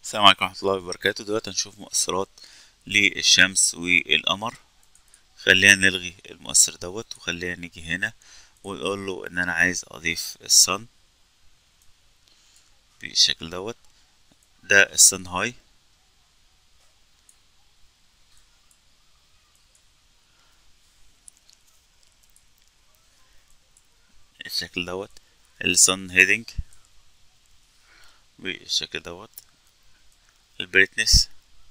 السلام عليكم ورحمة الله وبركاته دلوقتي هنشوف مؤثرات للشمس والقمر خلينا نلغي المؤثر دوت وخلينا نيجي هنا ونقول له ان انا عايز اضيف الصن بالشكل دوت ده الصن هاي الشكل دوت الصن هيدنج بالشكل دوت البريتنس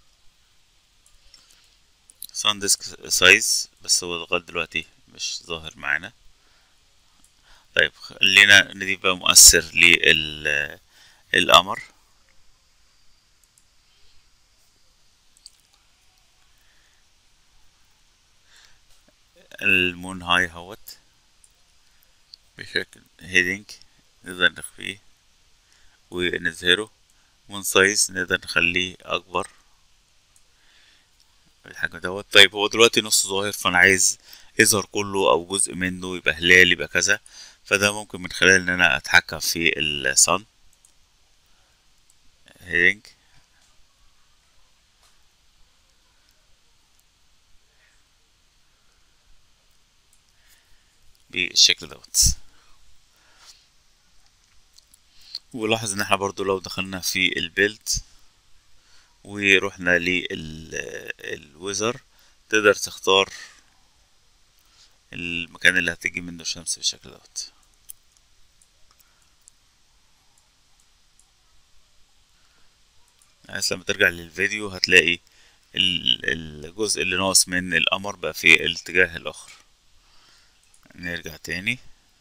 سان ديسك سايز بس هو لغاية دلوقتي مش ظاهر معانا طيب خلينا نضيف بقى مؤثر للقمر المون هاي هوت بشكل هيدنج نقدر نخفيه ونظهره مون سايز نقدر نخليه اكبر الحجم دوت طيب هو دلوقتي نص ظاهر فانا عايز يظهر كله او جزء منه يبقى هلال يبقى كذا فده ممكن من خلال ان انا اتحكم في الصن هيدنج بالشكل دوت ولاحظ ان احنا برضو لو دخلنا في البيلد ورحنا للويزر تقدر تختار المكان اللي هتيجي منه الشمس بالشكل دوت بس لما ترجع للفيديو هتلاقي الجزء اللي ناقص من القمر بقى في الاتجاه الاخر نرجع تاني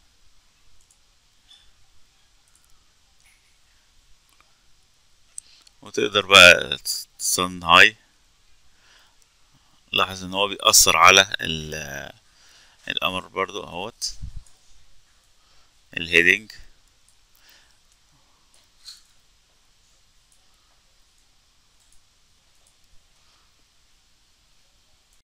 وتقدر بقى تصن هاي لاحظ ان هو بيأثر على القمر برضو اهوت الهيدنج